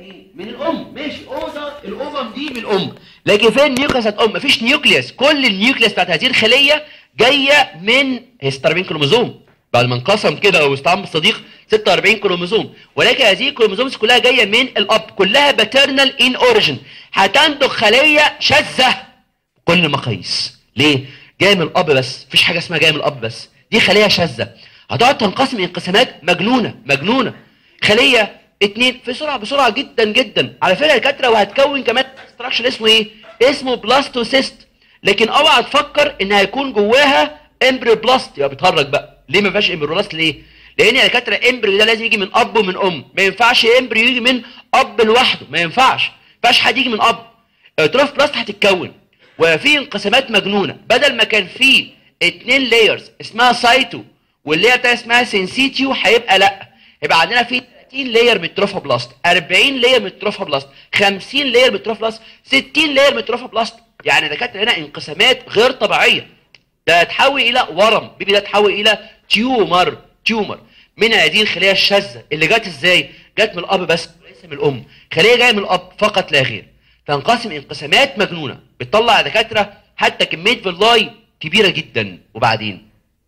مين؟ من الام ماشي اوضه الاوفم دي من الام لكن فين النيوكليس بتاعت الام مفيش نيوكليس كل النيوكليس بتاعت هذه الخليه جايه من هي 46 كروموزوم بعد ما انقسم كده واستعمل الصديق 46 كروموزوم ولكن هذه الكروموزومز كلها جايه من الاب كلها باترنال ان اوريجن هتنتج خليه شاذه كل المقاييس ليه جايه من الاب بس مفيش حاجه اسمها جايه من الاب بس دي خليه شاذه هتقعد تنقسم انقسامات مجنونه مجنونه خليه اتنين بسرعه بسرعه جدا جدا على فكره يا دكاتره وهتكون كمان ستراكشر اسمه ايه اسمه بلاستوسيست لكن اوعى تفكر ان هيكون جواها امبريو بلاست يبقى بتهرج بقى ليه ما فيهاش امبريو بلاست ليه لان يا دكاتره امبريو ده لازم يجي من اب ومن ام ما ينفعش امبريو يجي من اب لوحده ما ينفعش ما ينفعش حد يجي من اب تروف بلاست هتتكون وفي انقسامات مجنونه بدل ما كان في اتنين لايرز اسمها سايتو واللاير بتاعها اسمها سينسيتيو هيبقى لا يبقى عندنا في 30 لاير من التروفوبلاست 40 لاير من التروفوبلاست 50 لاير من التروفوبلاست 60 لاير من التروفوبلاست يعني دكاتره هنا انقسامات غير طبيعيه ده تحول الى ورم بيبي ده تحول الى تيومر تيومر من هذه الخليه الشاذه اللي جت ازاي جت من الاب بس وليس من الام خليه جايه من الاب فقط لا غير تنقسم انقسامات مجنونه بتطلع دكاتره حتى كميه فيلاي كبيره جدا وبعدين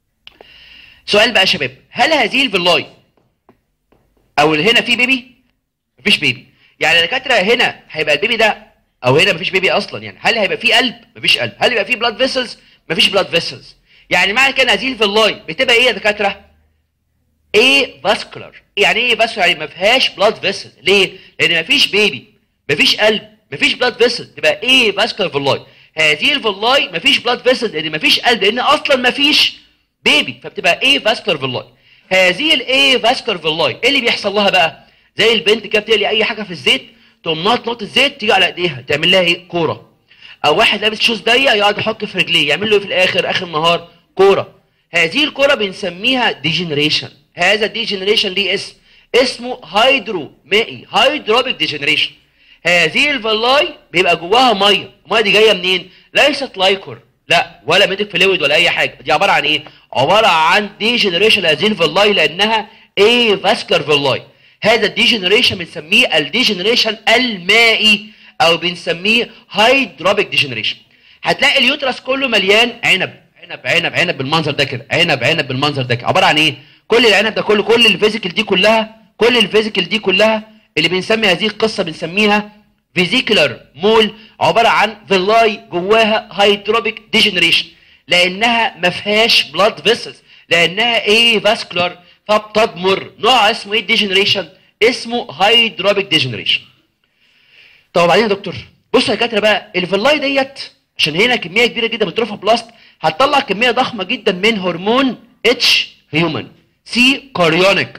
سؤال بقى يا شباب هل هذه الفيلاي او اللي هنا في بيبي مفيش بيبي يعني الدكاتره هنا هيبقى البيبي ده او هنا مفيش بيبي اصلا يعني هل هيبقى في قلب مفيش قلب هل يبقى في بلاد فيسلز مفيش بلاد فيسلز يعني معنى كده هذه الفيلاي بتبقى ايه يا دكاتره ايه فاسكولار يعني ايه فاسكولار يعني ما فيهاش بلاد فيسل ليه لان مفيش بيبي مفيش قلب مفيش بلاد فيسل تبقى ايه فاسكولار فيلاي هذه الفيلاي مفيش بلاد فيسل لان مفيش قلب لان اصلا مفيش بيبي فبتبقى ايه فاسكولار فيلاي هذه الايه فاسكولار فيلاي ايه اللي بيحصل لها بقى زي البنت كده بتقلي اي حاجه في الزيت تقوم ناط نقطه زيت تيجي على ايديها تعمل لها ايه كوره او واحد لابس شوز ضيق يقعد يحط في رجليه يعمل له ايه في الاخر اخر النهار كوره هذه الكوره بنسميها ديجنريشن هذا الديجنريشن ليه اسم اسمه هيدرو مائي هيدروبيك ديجنريشن هذه الفلاي بيبقى جواها ميه الميه دي جايه منين ليست لايكور لا ولا ميديك فلويد ولا اي حاجه دي عباره عن ايه عباره عن ديجنريشن هذه الفلاي لانها ايه فاسكر فلاي هذا الديجنريشن بنسميه الديجنريشن المائي او بنسميه هيدروبيك ديجنريشن هتلاقي اليوترس كله مليان عنب عنب عنب عنب بالمنظر ده كده عنب عنب بالمنظر ده كده عباره عن ايه كل العنب ده كله كل الفيزيكال دي كلها كل الفيزيكال دي كلها اللي بنسمي هذه القصه بنسميها فيزيكولار مول عباره عن فيلاي جواها هيدروبيك ديجنريشن لانها ما فيهاش بلاد فيسلز لانها ايه فاسكولار فبتضمر نوع اسمه ايه ديجنريشن اسمه هيدروبيك ديجنريشن طب وبعدين يا دكتور بص يا دكاتره بقى الفيلاي ديت عشان هنا كميه كبيره جدا من التروفوبلاست هتطلع كميه ضخمه جدا من هرمون اتش هيومن سي كاريونيك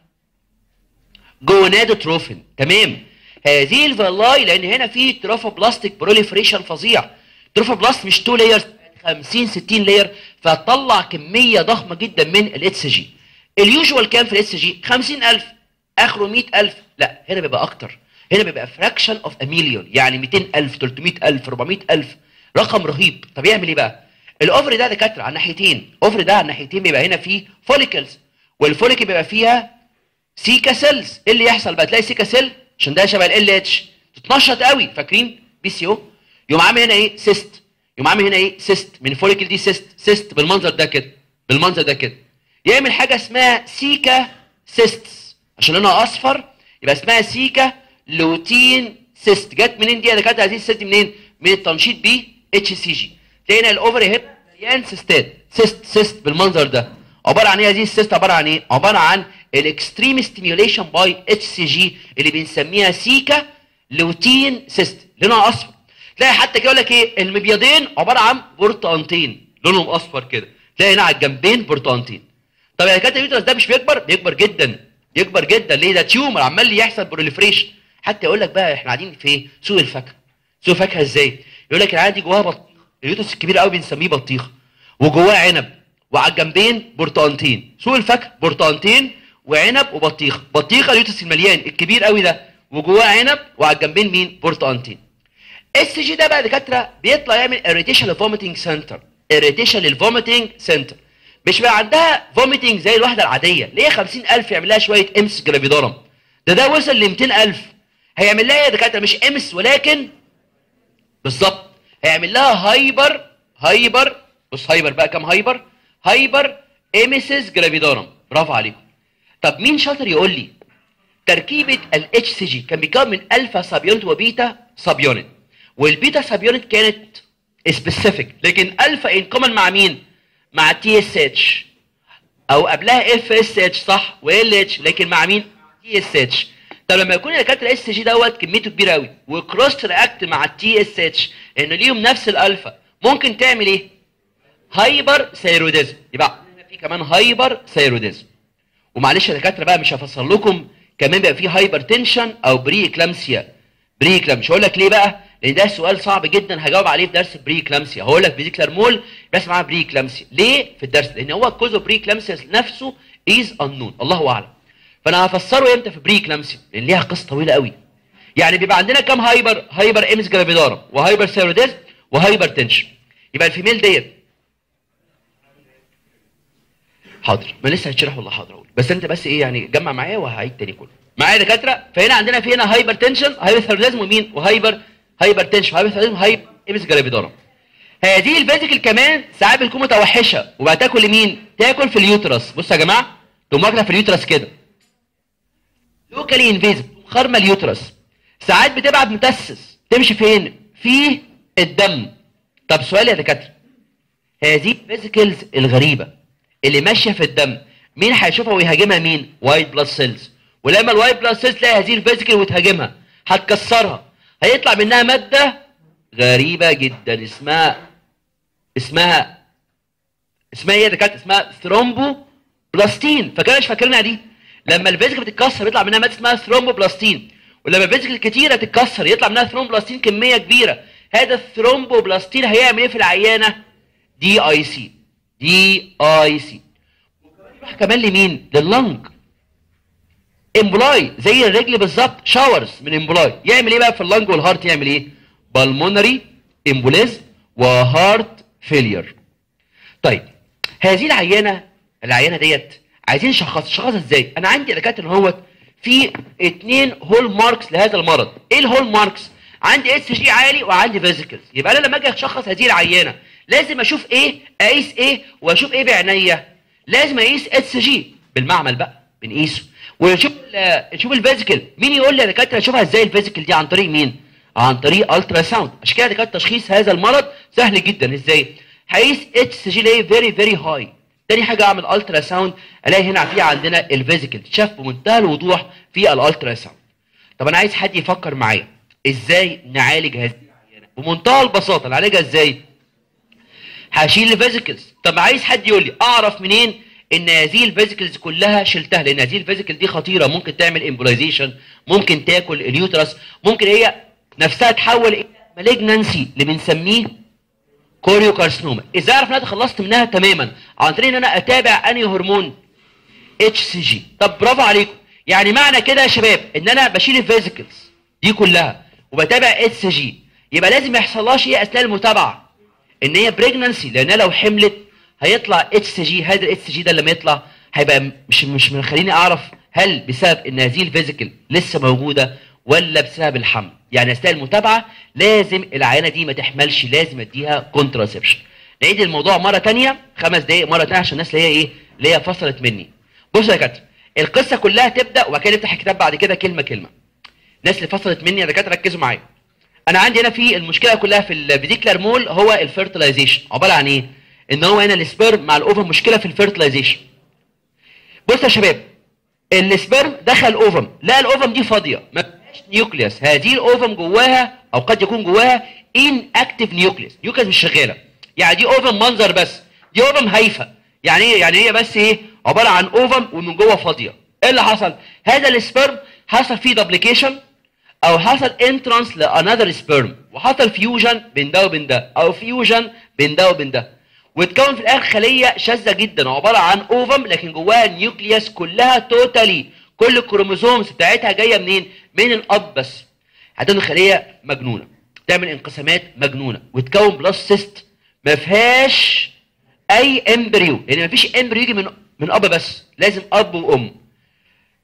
جونادوتروفين تمام هذه الفيلاي لان هنا في تروفوبلاستيك بروليفريشن فظيع تروفوبلاست مش 2 لايرز 50 60 لاير فتطلع كميه ضخمه جدا من الاس جي اليوجوال كام في الاس جي 50000 اخره 100000 لا هنا بيبقى اكتر هنا بيبقى فراكشن اوف ا مليون يعني 200000 300000 400000 رقم رهيب طب يعمل ايه بقى الاوفري ده دكاتره على الناحيتين الاوفري ده على الناحيتين بيبقى هنا فيه فوليكلز والفوليكل بيبقى فيها سيكا سيلز ايه اللي يحصل بقى تلاقي سيكا سيل عشان ده شبه ال اتش تتنشط قوي فاكرين بي سي او يقوم عامل هنا ايه سيست يقوم عامل هنا ايه سيست من الفوليكل دي سيست سيست بالمنظر ده كده بالمنظر ده كده يعمل حاجه اسمها سيكا سيستس عشان لونها اصفر يبقى اسمها سيكا لوتين سيست جت منين دي انا كانت هذه السيست دي منين من التنشيط بي اتش سي جي تلاقي هنا الاوفري هيب مليان سيستات سيست سيست بالمنظر ده عباره عن ايه هذه السيست عباره عن ايه عباره عن الاكستريم ستيميوليشن باي اتش سي جي اللي بنسميها سيكا لوتين سيست لونها اصفر تلاقي حتى كده يقول لك ايه المبيضين عباره عن برتقانتين لونهم اصفر كده تلاقي هنا على الجنبين برتقانتين طب يا كاتب اليوترس ده مش بيكبر بيكبر جدا يكبر جدا ليه ده تيومر عمال يحصل بروليفريشن حتى يقول لك بقى احنا قاعدين في سوق الفاكهه سوق الفاكهه ازاي يقول لك العادي جواها بطيخ اليوترس الكبير قوي بنسميه بطيخ وجواه عنب وعلى الجنبين برتقانتين سوق الفاكهه برتقانتين وعنب وبطيخ بطيخه اليوترس المليان الكبير قوي ده وجواه عنب وعلى الجنبين مين برتقانتين اس جي ده بقى دكاتره بيطلع يعمل اريتيشن للفوميتنج سنتر اريتيشن للفوميتنج سنتر مش بقى عندها فوميتنج زي الواحده العاديه ليه 50000 يعمل لها شويه امس جرافيدورم ده ده وصل ل 200000 هيعمل لها ايه يا دكاتره مش امس ولكن بالظبط هيعمل لها هايبر هايبر بص هايبر بقى كام هايبر هايبر اميسيس جرافيدورم برافو عليكم طب مين شاطر يقول لي تركيبه الاتش سي جي كان بيكون من الفا سب يونت وبيتا سب يونت والبيتا سب يونت كانت سبيسيفيك لكن الفا ان كومن مع مين مع تي اس اتش او قبلها اف اس اتش صح وال اتش لكن مع مين تي اس اتش طب لما يكون الكاتر اس جي دوت كميته كبيره قوي وكروس رياكت مع التي اس اتش ان ليهم نفس الالفا ممكن تعمل ايه هايبر ثيروديزم يبقى في كمان هايبر ثيروديزم ومعلش يا دكاتره بقى مش هفسر لكم كمان بيبقى في هايبر تنشن او بري اكلامسيا بري اكلام مش هقول لك ليه بقى لان ده سؤال صعب جدا هجاوب عليه في درس بري اكلامسيا هقول لك بيزيكلر مول بس معاه بري اكلامسيا ليه في الدرس لان هو كوزو بري اكلامسيا نفسه از انون الله اعلم فانا هفسره امتى في بري اكلامسيا لان ليها قصه طويله قوي يعني بيبقى عندنا كام هايبر هايبر امس جرافيدارم وهايبر ثيروديزم وهايبر تنشن يبقى الفيميل ديت حاضر ما لسه هتشرح والله حاضر اقول بس انت بس ايه يعني جمع معايا وهعيد تاني كله معايا دكاتره فهنا عندنا في هنا هايبر تنشن هايبر ثيروديزم ومين وهايبر هايبر تنشن هايبر ثيروديزم هايبر امس جرافيدارم هذه الفيزيكال كمان ساعات بتكون متوحشه وبقى تاكل لمين تاكل في اليوترس بصوا يا جماعه تقوم واكله في اليوترس كده لوكالي انفيزب خرمه اليوترس ساعات بتبعت متسس تمشي فين في الدم طب سؤال يا دكاتره هذه الفيزيكلز الغريبه اللي ماشيه في الدم مين هيشوفها ويهاجمها مين وايت بلاد سيلز ولما الوايت بلاد سيلز تلاقي هذه الفيزيكل وتهاجمها هتكسرها هيطلع منها ماده غريبه جدا اسمها اسمها اسمها ايه يا دكاتره اسمها ثرومبو بلاستين فاكرين مش فاكرينها دي لما الفيزيكل بتتكسر يطلع منها ماده اسمها ثرومبو بلاستين ولما الفيزيكل كتيره تتكسر يطلع منها ثرومبو بلاستين كميه كبيره هذا الثرومبو بلاستين هيعمل ايه في العيانه دي اي سي دي اي سي يروح كمان لمين لللنج امبلاي زي الرجل بالظبط شاورز من امبلاي يعمل ايه بقى في اللنج والهارت يعمل ايه بالمونري امبوليزم وهارت فيلير طيب هذه العيانه العيانه ديت عايزين نشخص شخصها ازاي انا عندي دكاتره اهوت في اثنين هول ماركس لهذا المرض ايه الهول ماركس عندي اس جي عالي وعندي فيزيكلز يبقى انا لما اجي اشخص هذه العيانه لازم اشوف ايه اقيس ايه واشوف ايه بعينيا لازم اقيس اس جي بالمعمل بقى بنقيسه ونشوف نشوف الفيزيكال مين يقول لي يا دكاتره اشوفها ازاي الفيزيكال دي عن طريق مين عن طريق الترا ساوند عشان كده دكاتره تشخيص هذا المرض سهل جدا ازاي هقيس اتش جي الاقي فيري فيري هاي تاني حاجه اعمل الترا ساوند الاقي هنا في عندنا الفيزيكال تشاف بمنتهى الوضوح في الالترا ساوند طب انا عايز حد يفكر معايا ازاي نعالج هذه العيانه بمنتهى البساطه نعالجها ازاي هشيل الفيزيكلز طب عايز حد يقول لي اعرف منين ان هذه الفيزيكلز كلها شلتها لان هذه الفيزيكل دي خطيره ممكن تعمل امبولايزيشن ممكن تاكل اليوترس ممكن هي نفسها تحول الى مالجنانسي اللي بنسميه كوريو كارسنوما ازاي اعرف ان انا اتخلصت منها تماما عن طريق ان انا اتابع انهي هرمون اتش سي جي طب برافو عليكم يعني معنى كده يا شباب ان انا بشيل الفيزيكلز دي كلها وبتابع اتش سي جي يبقى لازم ما يحصلهاش ايه اثناء المتابعه ان هي بريجنانسي لان لو حملت هيطلع اتش سي جي هذا الاتش سي جي ده لما يطلع هيبقى مش مش مخليني اعرف هل بسبب ان هذه الفيزيكل لسه موجوده ولا بسبب الحمل يعني اثناء المتابعه لازم العينه دي ما تحملش لازم اديها كونتراسبشن نعيد الموضوع مره ثانيه خمس دقائق مره ثانيه عشان الناس اللي هي ايه اللي هي فصلت مني بصوا يا دكاتره القصه كلها تبدا وبعد كده نفتح الكتاب بعد كده كلمه كلمه الناس اللي فصلت مني يا دكاتره ركزوا معايا انا عندي هنا في المشكله كلها في الفيديكلر مول هو الفيرتلايزيشن عباره عن ايه ان هو هنا السبيرم مع الاوفم مشكله في الفيرتلايزيشن بص يا شباب السبيرم دخل الاوفم لا الاوفم دي فاضيه ما فيهاش نيوكليوس هذه الاوفم جواها او قد يكون جواها ان اكتف نيوكليوس نيوكليوس مش شغاله يعني دي اوفم منظر بس دي اوفم هايفه يعني ايه يعني هي بس ايه عباره عن اوفم ومن جوه فاضيه ايه اللي حصل هذا السبيرم حصل فيه دبليكيشن او حصل انترانس لانذر سبيرم وحصل فيوجن بين ده وبين ده او فيوجن بين ده وبين ده وتكون في الاخر خليه شاذه جدا عباره عن اوفم لكن جواها النيوكليوس كلها توتالي كل الكروموزومز بتاعتها جايه منين من الاب بس هتكون خليه مجنونه تعمل انقسامات مجنونه وتكون بلس سيست ما فيهاش اي امبريو لان ما فيش امبريو يجي من من اب بس لازم اب وام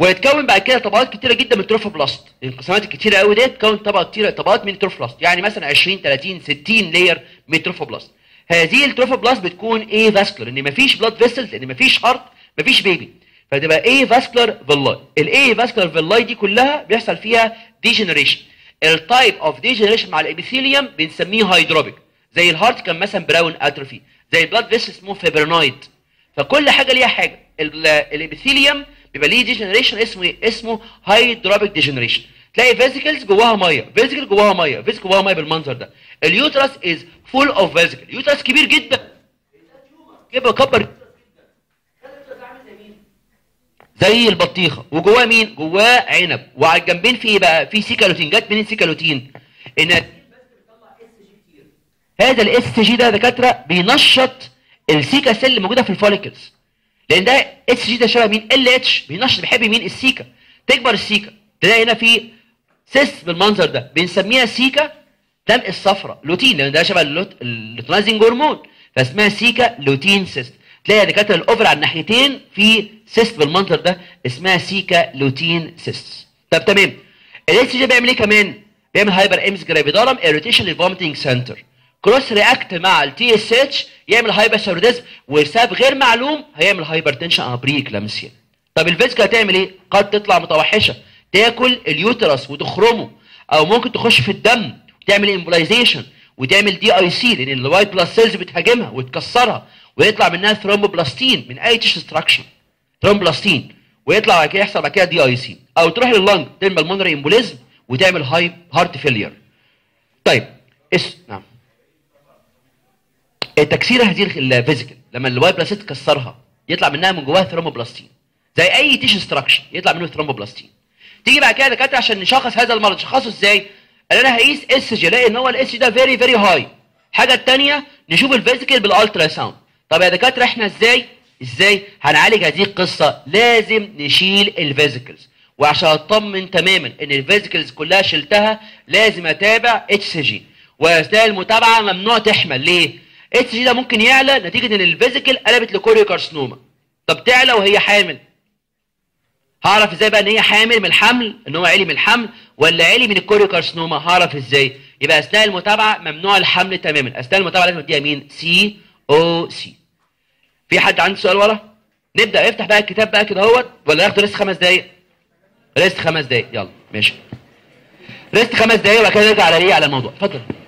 ويتكون بعد كده طبقات كتيره جدا من التروفوبلاست الانقسامات الكتيره قوي ديت تكون طبقات كتيره طبقات من التروفوبلاست يعني مثلا 20 30 60 لاير من التروفوبلاست هذه التروفوبلاست بتكون ايه فاسكولار ان مفيش بلاد فيسلز لان مفيش هارت مفيش بيبي فتبقى ايه فاسكولار فيلاي الايه فاسكولار فيلاي دي كلها بيحصل فيها ديجنريشن التايب اوف ديجنريشن مع الابيثيليوم بنسميه هايدروبيك زي الهارت كان مثلا براون اتروفي زي البلاد فيسل اسمه فيبرنايد فكل حاجه ليها حاجه الابيثيليوم بيبقى ليه ديجنريشن اسمه ايه اسمه هايدروبيك ديجنريشن تلاقي فيزيكلز جواها ميه فيزيكل جواها ميه فيزيكل جواها ميه بالمنظر ده اليوترس از فول اوف فيزيكل اليوترس كبير جدا يبقى كبر زي البطيخه وجواه مين جواه عنب وعلى الجنبين في ايه بقى في سيكالوتين جت منين سيكالوتين ان هذا الاس جي ده يا دكاتره بينشط السيكا سيل اللي موجوده في الفوليكلز لان ده اس جي ده شبه مين ال اتش بينشط بيحب مين السيكا تكبر السيكا تلاقي هنا في سيس بالمنظر ده بنسميها سيكا دم الصفراء لوتين لان ده شبه اللوت- اللوتينايزنج هرمون فاسمها سيكا لوتين سيست تلاقي يا دكاتره الاوفر على الناحيتين في سيست بالمنظر ده اسمها سيكا لوتين سيست طب تمام الاس جي بيعمل ايه كمان بيعمل هايبر امس جرافيدارم اريتيشن للفوميتنج سنتر كروس رياكت مع التي اس اتش يعمل هايبر ثيروديزم وسبب غير معلوم هيعمل هايبر تنشن او بري كلامسيا طب الفيزيكال هتعمل ايه قد تطلع متوحشه تاكل اليوترس وتخرمه او ممكن تخش في الدم وتعمل امبلايزيشن وتعمل دي اي سي لان الوايت بلاد سيلز بتهاجمها وتكسرها ويطلع منها ثرومبوبلاستين من اي تيش ستراكشن ثرومبوبلاستين ويطلع بعد كده يحصل بعد كده دي اي سي او تروح لللنج تعمل بالمونري امبوليزم وتعمل هاي هارت فيلير طيب اس نعم تكسير هذه الفيزيكال لما الوايت بلاد سيل تكسرها يطلع منها من جواها ثرومبوبلاستين زي اي تيش ستراكشن يطلع منه ثرومبوبلاستين تيجي بعد كده دكاتره عشان نشخص هذا المرض نشخصه ازاي قال انا هقيس اس جي الاقي ان هو الاس جي ده فيري فيري هاي الحاجه الثانيه نشوف الفيزيكال بالالترا ساوند طب يا دكاتره احنا ازاي ازاي هنعالج هذه القصه لازم نشيل الفيزيكلز وعشان اطمن تماما ان الفيزيكلز كلها شلتها لازم اتابع اتش سي جي واثناء المتابعه ممنوع تحمل ليه اتش جي ده ممكن يعلى نتيجه ان الفيزيكال قلبت لكوريو كارسنوما طب تعلى وهي حامل هعرف ازاي بقى ان هي حامل من الحمل ان هو عالي من الحمل ولا عالي من الكوريو كارسنوما هعرف ازاي يبقى اثناء المتابعه ممنوع الحمل تماما اثناء المتابعه لازم اديها مين سي او سي في حد عنده سؤال ورا نبدا افتح بقى الكتاب بقى كده اهوت ولا ناخد ريست خمس دقايق ريست خمس دقايق يلا ماشي ريست خمس دقايق وبعد كده نرجع على ايه على الموضوع اتفضل